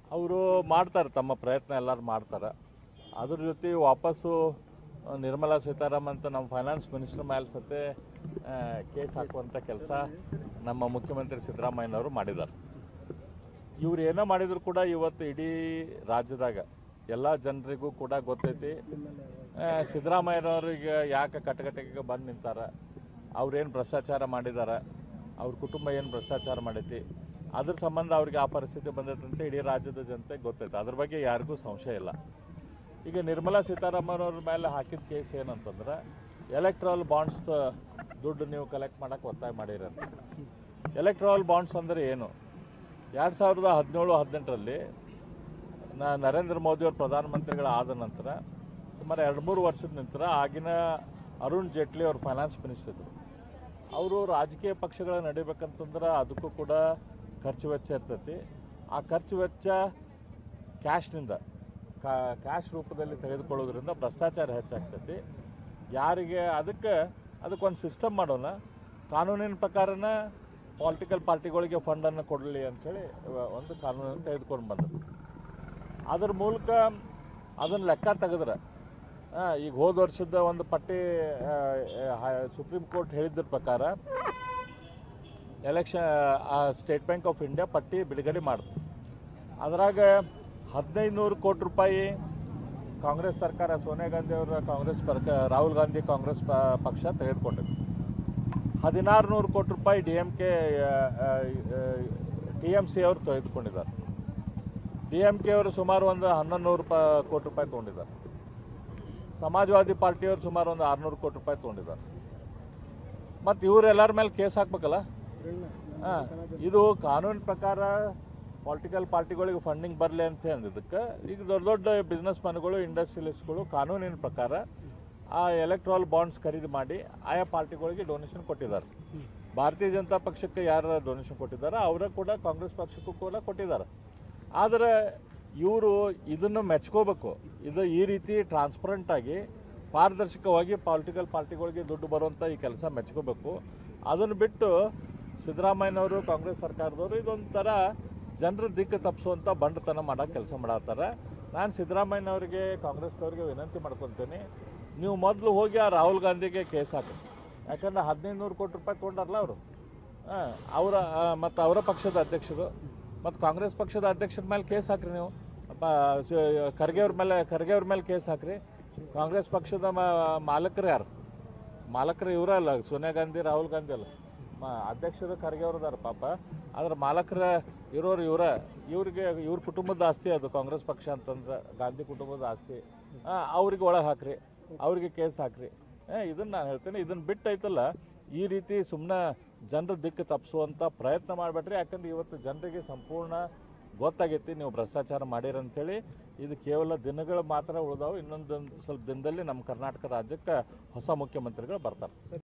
ಅವರು ಮಾಡ್ತಾರೆ ತಮ್ಮ ಪ್ರಯತ್ನ ಎಲ್ಲರೂ ಮಾಡ್ತಾರೆ ಅದ್ರ ಜೊತೆ ವಾಪಸ್ಸು ಆ, ನಿರ್ಮಲಾ ಸೀತಾರಾಮನ್ ಅಂತ ನಮ್ಮ ಫೈನಾನ್ಸ್ ಮಿನಿಸ್ಟರ್ ಮೇಲೆ ಸತೆ ಕೇಸ್ ಹಾಕುವಂಥ ಕೆಲಸ ನಮ್ಮ ಮುಖ್ಯಮಂತ್ರಿ ಸಿದ್ದರಾಮಯ್ಯನವರು ಮಾಡಿದ್ದಾರೆ ಇವ್ರು ಏನೋ ಮಾಡಿದ್ರು ಕೂಡ ಇವತ್ತು ಇಡೀ ರಾಜ್ಯದಾಗ ಎಲ್ಲ ಜನರಿಗೂ ಕೂಡ ಗೊತ್ತೈತಿ ಆ, ಸಿದ್ದರಾಮಯ್ಯನವ್ರಿಗೆ ಯಾಕೆ ಕಟಕಟೆಗೆ ಬಂದು ನಿಂತಾರ ಅವ್ರೇನು ಭ್ರಷ್ಟಾಚಾರ ಮಾಡಿದಾರ ಅವ್ರ ಕುಟುಂಬ ಏನು ಭ್ರಷ್ಟಾಚಾರ ಮಾಡೈತಿ ಅದ್ರ ಸಂಬಂಧ ಅವ್ರಿಗೆ ಆ ಪರಿಸ್ಥಿತಿ ಬಂದೈತಂತ ಇಡೀ ರಾಜ್ಯದ ಜನತೆಗೆ ಗೊತ್ತೈತೆ ಅದ್ರ ಬಗ್ಗೆ ಯಾರಿಗೂ ಸಂಶಯ ಇಲ್ಲ ಈಗ ನಿರ್ಮಲಾ ಸೀತಾರಾಮನ್ ಅವ್ರ ಮೇಲೆ ಹಾಕಿದ ಕೇಸ್ ಏನಂತಂದ್ರೆ ಎಲೆಕ್ಟ್ರಲ್ ಬಾಂಡ್ಸ್ ದುಡ್ಡು ನೀವು ಕಲೆಕ್ಟ್ ಮಾಡಕ್ಕೆ ಒತ್ತಾಯ ಮಾಡಿರಂತ ಎಲೆಕ್ಟ್ರಲ್ ಬಾಂಡ್ಸ್ ಅಂದರೆ ಏನು ಎರಡು ಸಾವಿರದ ಹದಿನೇಳು ಹದಿನೆಂಟರಲ್ಲಿ ನಾ ನರೇಂದ್ರ ಮೋದಿಯವರು ಪ್ರಧಾನಮಂತ್ರಿಗಳು ಆದ ನಂತರ ಸುಮಾರು ಎರಡು ಮೂರು ವರ್ಷದ ನಂತರ ಆಗಿನ ಅರುಣ್ ಜೇಟ್ಲಿ ಅವ್ರ ಫೈನಾನ್ಸ್ ಮಿನಿಸ್ಟರ್ ಇದ್ರು ಅವರು ರಾಜಕೀಯ ಪಕ್ಷಗಳ ನಡಿಬೇಕಂತಂದ್ರೆ ಅದಕ್ಕೂ ಕೂಡ ಖರ್ಚು ವೆಚ್ಚ ಇರ್ತೈತಿ ಆ ಖರ್ಚು ವೆಚ್ಚ ಕ್ಯಾಶ್ನಿಂದ ಕ್ಯಾಶ್ ರೂಪದಲ್ಲಿ ತೆಗೆದುಕೊಳ್ಳೋದ್ರಿಂದ ಭ್ರಷ್ಟಾಚಾರ ಹೆಚ್ಚಾಗ್ತೈತಿ ಯಾರಿಗೆ ಅದಕ್ಕೆ ಅದಕ್ಕೊಂದು ಸಿಸ್ಟಮ್ ಮಾಡೋಣ ಕಾನೂನಿನ ಪ್ರಕಾರನ ಪೊಲಿಟಿಕಲ್ ಪಾರ್ಟಿಗಳಿಗೆ ಫಂಡನ್ನು ಕೊಡಲಿ ಅಂಥೇಳಿ ಒಂದು ಕಾನೂನನ್ನು ತೆಗೆದುಕೊಂಡು ಬಂದರು ಅದ್ರ ಮೂಲಕ ಅದನ್ನು ಲೆಕ್ಕ ತೆಗೆದ್ರೆ ಆ, ಈಗ ಹೋದ ವರ್ಷದ ಒಂದು ಪಟ್ಟಿ ಸುಪ್ರೀಂ ಕೋರ್ಟ್ ಹೇಳಿದ್ರ ಪ್ರಕಾರ election state bank of India ಪಟ್ಟಿ ಬಿಡುಗಡೆ ಮಾಡ್ತು ಅದ್ರಾಗ ಹದಿನೈದು ನೂರು ಕೋಟಿ ರೂಪಾಯಿ ಕಾಂಗ್ರೆಸ್ ಸರ್ಕಾರ ಸೋನಿಯಾ ಗಾಂಧಿ ಅವರ ಕಾಂಗ್ರೆಸ್ ಪರ್ಕ ರಾಹುಲ್ ಗಾಂಧಿ ಕಾಂಗ್ರೆಸ್ ಪ- ಪಕ್ಷ ತೆಗೆದುಕೊಂಡಿದೆ ಹದಿನಾರು ನೂರು ಕೋಟಿ ರೂಪಾಯಿ D M K T M C ಅವರು ತೆಗೆದುಕೊಂಡಿದ್ದಾರೆ ಡಿ ಎಮ್ ಕೆ ಅವರು ಸುಮಾರು ಒಂದು ಹನ್ನೊಂದು ನೂರು ರೂಪಾಯಿ ಕೋಟಿ ರೂಪಾಯಿ ತೊಗೊಂಡಿದ್ದಾರೆ ಸಮಾಜವಾದಿ ಪಾರ್ಟಿಯವರು ಸುಮಾರು ಒಂದು ಆರುನೂರು ಕೋಟಿ ರೂಪಾಯಿ ತೊಗೊಂಡಿದ್ದಾರೆ ಮತ್ತು ಇವರೆಲ್ಲರ ಮೇಲೆ ಕೇಸ್ ಹಾಕ್ಬೇಕಲ್ಲ ಹಾಂ ಇದು ಕಾನೂನು ಪ್ರಕಾರ ಪೊಲಿಟಿಕಲ್ ಪಾರ್ಟಿಗಳಿಗೆ ಫಂಡಿಂಗ್ ಬರಲಿ ಅಂತ ಅಂದಿದ್ದಕ್ಕೆ ಈಗ ದೊಡ್ಡ ದೊಡ್ಡ ಬಿಸ್ನೆಸ್ ಮನ್ಗಳು ಇಂಡಸ್ಟ್ರಿಯಲಿಸ್ಟ್ಗಳು ಕಾನೂನಿನ ಪ್ರಕಾರ ಆ ಎಲೆಕ್ಟ್ರಾಲ್ ಬಾಂಡ್ಸ್ ಖರೀದಿ ಮಾಡಿ ಆಯಾ ಪಾರ್ಟಿಗಳಿಗೆ ಡೊನೇಷನ್ ಕೊಟ್ಟಿದ್ದಾರೆ ಭಾರತೀಯ ಜನತಾ ಪಕ್ಷಕ್ಕೆ ಯಾರು ಡೊನೇಷನ್ ಕೊಟ್ಟಿದ್ದಾರೆ ಅವರ ಕೂಡ ಕಾಂಗ್ರೆಸ್ ಪಕ್ಷಕ್ಕೂ ಕೂಡ ಕೊಟ್ಟಿದ್ದಾರೆ ಆದರೆ ಇವರು ಇದನ್ನು ಮೆಚ್ಕೋಬೇಕು ಇದು ಈ ರೀತಿ ಟ್ರಾನ್ಸ್ಪರೆಂಟ್ ಆಗಿ ಪಾರದರ್ಶಕವಾಗಿ ಪೊಲಿಟಿಕಲ್ ಪಾರ್ಟಿಗಳಿಗೆ ದುಡ್ಡು ಬರುವಂಥ ಈ ಕೆಲಸ ಮೆಚ್ಕೋಬೇಕು ಅದನ್ನು ಬಿಟ್ಟು ಸಿದ್ದರಾಮಯ್ಯನವರು ಕಾಂಗ್ರೆಸ್ ಸರ್ಕಾರದವರು ಇದೊಂಥರ ಜನರ ದಿಕ್ಕು ತಪ್ಪಿಸುವಂಥ ಬಂಡತನ ಮಾಡೋ ಕೆಲಸ ಮಾಡತ್ತಾರೆ ನಾನು ಸಿದ್ದರಾಮಯ್ಯನವರಿಗೆ ಕಾಂಗ್ರೆಸ್ನವ್ರಿಗೆ ವಿನಂತಿ ಮಾಡ್ಕೊತೀನಿ ನೀವು ಮೊದಲು ಹೋಗಿ ಆ ರಾಹುಲ್ ಗಾಂಧಿಗೆ ಕೇಸ್ ಹಾಕಿ ಯಾಕಂದ್ರೆ ಹದಿನೈದು ನೂರು ಕೋಟಿ ರೂಪಾಯಿ ತೊಗೊಂಡಾರಲ್ಲ ಅವರು ಹಾಂ ಅವರ ಮತ್ತು ಅವರ ಪಕ್ಷದ ಅಧ್ಯಕ್ಷರು ಮತ್ತು ಕಾಂಗ್ರೆಸ್ ಪಕ್ಷದ ಅಧ್ಯಕ್ಷರ ಮೇಲೆ ಕೇಸ್ ಹಾಕ್ರಿ ನೀವು ಪ- ಸ- ಖರ್ಗೆ ಅವ್ರ ಮೇಲೆ ಖರ್ಗೆ ಅವ್ರ ಮೇಲೆ ಕೇಸ್ ಹಾಕ್ರಿ ಕಾಂಗ್ರೆಸ್ ಪಕ್ಷದ ಮಾ- ಮಾಲಕರು ಯಾರು ಮಾಲಕರು ಇವರ ಅಲ್ಲ ಸೋನಿಯಾ ಗಾಂಧಿ ರಾಹುಲ್ ಗಾಂಧಿ ಅಲ್ಲ ಮಾ ಅಧ್ಯಕ್ಷರು ಖರ್ಗೆ ಅವ್ರದಾರ ಪಾಪ ಆದ್ರೆ ಮಾಲಕರ ಇರೋರು ಇವರ ಇವ್ರಿಗೆ ಇವ್ರ ಕುಟುಂಬದ ಆಸ್ತಿ ಅದು ಕಾಂಗ್ರೆಸ್ ಪಕ್ಷ ಅಂತಂದ್ರೆ ಗಾಂಧಿ ಕುಟುಂಬದ ಆಸ್ತಿ ಆ, ಅವ್ರಿಗೆ ಒಳಗೆ ಹಾಕ್ರಿ ಅವ್ರಿಗೆ ಕೇಸ್ ಹಾಕ್ರಿ ಆ, ಇದನ್ನ ನಾನು ಹೇಳ್ತೇನೆ ಇದನ್ನ ಬಿಟ್ಟು ಐತಲ್ಲ ಈ ರೀತಿ ಸುಮ್ಮನೆ ಜನರ ದಿಕ್ಕು ತಪ್ಪಿಸುವಂಥ ಪ್ರಯತ್ನ ಮಾಡಬೇಡ್ರಿ ಯಾಕಂದ್ರೆ ಇವತ್ತು ಜನರಿಗೆ ಸಂಪೂರ್ಣ ಗೊತ್ತಾಗೈತಿ ನೀವು ಭ್ರಷ್ಟಾಚಾರ ಮಾಡಿರಂತೇಳಿ ಇದು ಕೇವಲ ದಿನಗಳು ಮಾತ್ರ ಉಳಿದಾವು ಇನ್ನೊಂದು ಸ್ವಲ್ಪ ದಿನದಲ್ಲಿ ನಮ್ಮ ಕರ್ನಾಟಕ ರಾಜ್ಯಕ್ಕೆ ಹೊಸ ಮುಖ್ಯಮಂತ್ರಿಗಳು ಬರ್ತಾರೆ